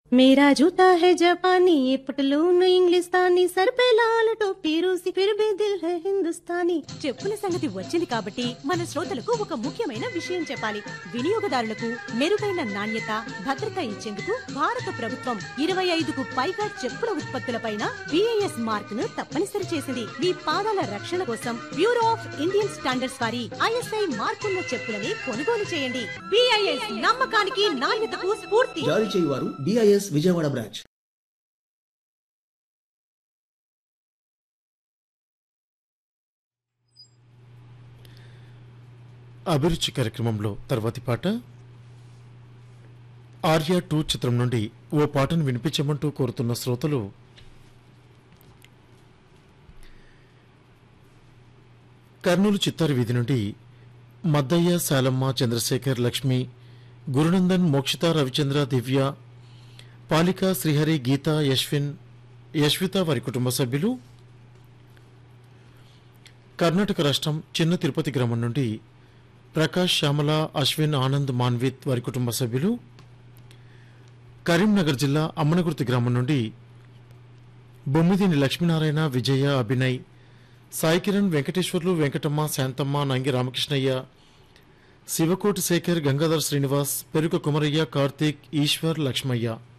मेरा जूता है जापानी ये पटलून इंग्लिस्तानी सर पे लाल टोपी रूसी फिर भी दिल है हिंदुस्तानी చెప్పుల సంగతి వచ్చింది కాబట్టి మన శ్రోతలకు ఒక ముఖ్యమైన విషయం చెప్పాలి వినియోగదారులకు మెరుగైన నాణ్యత భద్రత ఇచ్చేందుకు భారత ప్రభుత్వం ఇరవై ఐదుకు పైగా చెప్పుల ఉత్పత్తులపైన బిఐఎస్ మార్క్ ను తప్పనిసరి చేసింది మీ పాదాల రక్షణ కోసం బ్యూరో ఆఫ్ ఇండియన్ స్టాండర్డ్స్ వారి ఐఎస్ఐ మార్కున్న చెప్పులని కొనుగోలు చేయండి బిఐఎస్ నమ్మకానికి నాణ్యతకు స్ఫూర్తి జారీ చేయువారు డిఐఎస్ విజయవాడ బ్రాంచ్ అభిరుచి కార్యక్రమంలో తర్వాతి పాట ఆర్య టూ చిత్రం నుండి ఓ పాటను వినిపించమంటూ కోరుతున్న శ్రోతలు కర్నూలు చిత్తారు వీధి నుండి మద్దయ్య శాలమ్మ చంద్రశేఖర్ లక్ష్మి గురునందన్ మోక్షిత రవిచంద్ర దివ్య పాలిక శ్రీహరి గీత యశ్విన్ యశ్విత వారి కుటుంబ సభ్యులు కర్ణాటక రాష్ట్రం చిన్న తిరుపతి గ్రామం నుండి ప్రకాష్ శ్యామల అశ్విన్ ఆనంద్ మాన్విత్ వారి కుటుంబ సభ్యులు కరీంనగర్ జిల్లా అమ్మనగుర్తి గ్రామం నుండి బొమ్మిదిని లక్ష్మీనారాయణ విజయ అభినయ్ సాయి కిరణ్ వెంకటేశ్వర్లు వెంకటమ్మ శాంతమ్మ నంగి రామకృష్ణయ్య శివకోటి శేఖర్ గంగాధర్ శ్రీనివాస్ పెరుక కుమరయ్య కార్తీక్ ఈశ్వర్ లక్ష్మయ్య